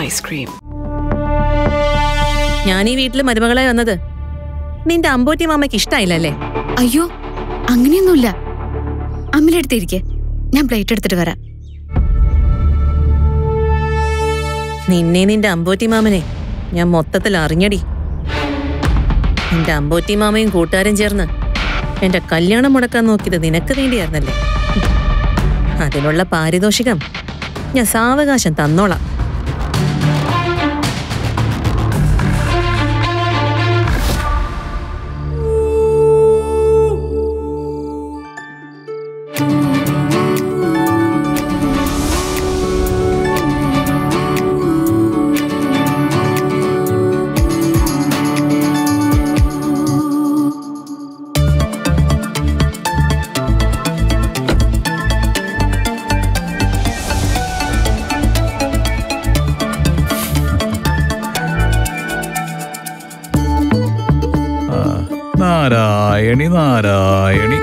ice cream. ഞാൻ ഈ വീട്ടിൽ മരുമകളായി വന്നത് നിന്റെ അമ്പോറ്റി മാമയ്ക്ക് ഇഷ്ടായില്ലല്ലേ അയ്യോ അങ്ങനെയൊന്നുമില്ല അമ്മയുടെ അടുത്ത് ഇരിക്കെ ഞാൻ പ്ലേറ്റ് എടുത്തിട്ട് വരാം നിന്നെ നിന്റെ അമ്പോറ്റി മാമനെ ഞാൻ മൊത്തത്തിൽ അറിഞ്ഞടി നിന്റെ അമ്പോറ്റി മാമയും കൂട്ടുകാരും ചേർന്ന് എന്റെ കല്യാണം മുടക്കാൻ നോക്കിയത് നിനക്ക് വേണ്ടിയായിരുന്നല്ലേ അതിനുള്ള പാരിതോഷികം ഞാൻ സാവകാശം തന്നോളാം ആ, നാരായണി നാരായണി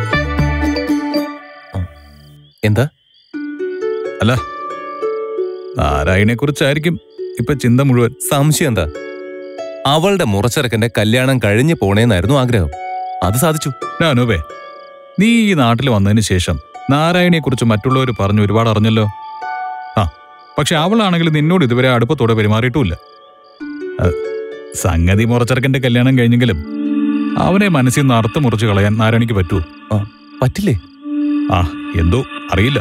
എന്താ അല്ല നാരായണിയെ കുറിച്ചായിരിക്കും ഇപ്പൊ ചിന്ത മുഴുവൻ സംശയം എന്താ അവളുടെ മുറച്ചെറുക്കന്റെ കല്യാണം കഴിഞ്ഞു പോണേന്നായിരുന്നു ആഗ്രഹം അത് സാധിച്ചു ഡാ അനൂപേ നീ ഈ നാട്ടിൽ വന്നതിന് ശേഷം നാരായണിയെ കുറിച്ച് മറ്റുള്ളവർ പറഞ്ഞു ഒരുപാട് അറിഞ്ഞല്ലോ ആ പക്ഷെ അവളാണെങ്കിൽ നിന്നോട് ഇതുവരെ അടുപ്പത്തോടെ പെരുമാറിയിട്ടുമില്ല ആ, സംഗതി മുറച്ചെറുക്കന്റെ കല്യാണം കഴിഞ്ഞെങ്കിലും അവനെ മനസ്സിൽ നിന്ന് അർത്ഥം മുറിച്ച് കളയാൻ നാരായണിക്ക് പറ്റുമോ ആ, പറ്റില്ലേ ആ എന്തോ അറിയില്ല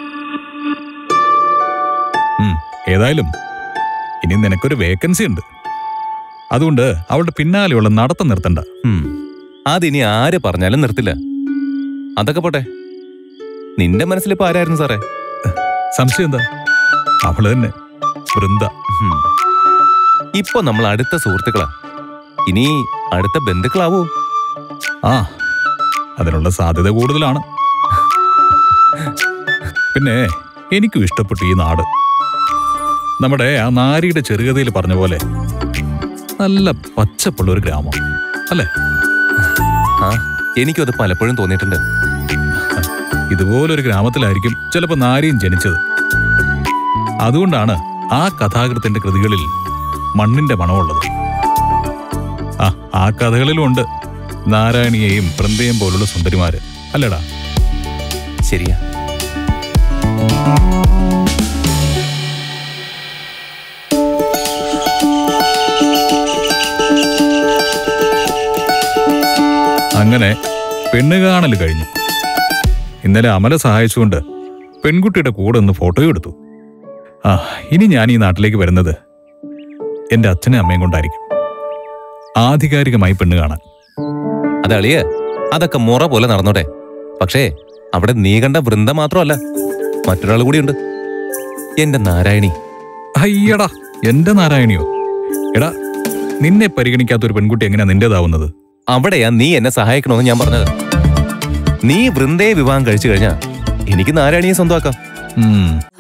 ഉം, ഏതായാലും ഇനി നിനക്കൊരു വേക്കൻസി ഉണ്ട് അതുകൊണ്ട് അവളുടെ പിന്നാലെയുള്ള നടത്തം നിർത്തണ്ട ഉം. അതിനി ആര് പറഞ്ഞാലും നിർത്തില്ല അതൊക്കെ പോട്ടെ നിന്റെ മനസ്സിലിപ്പോ ആരായിരുന്നു സാറേ സംശയം എന്താ അവള് തന്നെ വൃന്ദ ഉം. ഇപ്പൊ നമ്മൾ അടുത്ത സുഹൃത്തുക്കളാ ഇനി അടുത്ത ബന്ധുക്കളാവോ ആ അതിനുള്ള സാധ്യത കൂടുതലാണ് പിന്നെ എനിക്കും ഇഷ്ടപ്പെട്ടു ഈ നാട് നമ്മുടെ ആ നാരിയുടെ ചെറുകഥയിൽ പറഞ്ഞ പോലെ നല്ല പച്ചപ്പുള്ള ഒരു ഗ്രാമം അല്ലേ ആ എനിക്കും അത് പലപ്പോഴും തോന്നിയിട്ടുണ്ട് ഇതുപോലൊരു ഗ്രാമത്തിലായിരിക്കും ചിലപ്പോൾ നാരിയും ജനിച്ചത് അതുകൊണ്ടാണ് ആ കഥാകൃത്തിന്റെ കൃതികളിൽ മണ്ണിന്റെ മണമുള്ളത് ആ ആ കഥകളിലും ഉണ്ട് നാരായണിയെയും വൃന്ദയും പോലുള്ള സുന്ദരിമാര് അല്ലടാ ശരിയാ അങ്ങനെ പെണ്ണ് കാണൽ കഴിഞ്ഞു ഇന്നലെ അമല സഹായിച്ചുകൊണ്ട് പെൺകുട്ടിയുടെ കൂടെ ഒന്ന് ഫോട്ടോയും എടുത്തു ആ ഇനി ഞാൻ ഈ നാട്ടിലേക്ക് വരുന്നത് എന്റെ അച്ഛനും അമ്മയും കൊണ്ടായിരിക്കും ആധികാരികമായി പെണ്ണ് കാണാൻ അതളിയ അതൊക്കെ മുറ പോലെ നടന്നോട്ടെ പക്ഷേ അവിടെ നീ കണ്ട വൃന്ദ മാത്രമല്ല മറ്റൊരാൾ കൂടിയുണ്ട് എന്റെ നാരായണി അയ്യടാ എന്റെ നാരായണിയോ എടാ നിന്നെ പരിഗണിക്കാത്ത ഒരു പെൺകുട്ടി എങ്ങനെയാ നിന്റേതാവുന്നത് അവിടെയാ നീ എന്നെ സഹായിക്കണമെന്ന് ഞാൻ പറഞ്ഞത് നീ വൃന്ദയെ വിവാഹം കഴിച്ചു കഴിഞ്ഞാ എനിക്ക് നാരായണിയെ സ്വന്തമാക്കാം ഉം,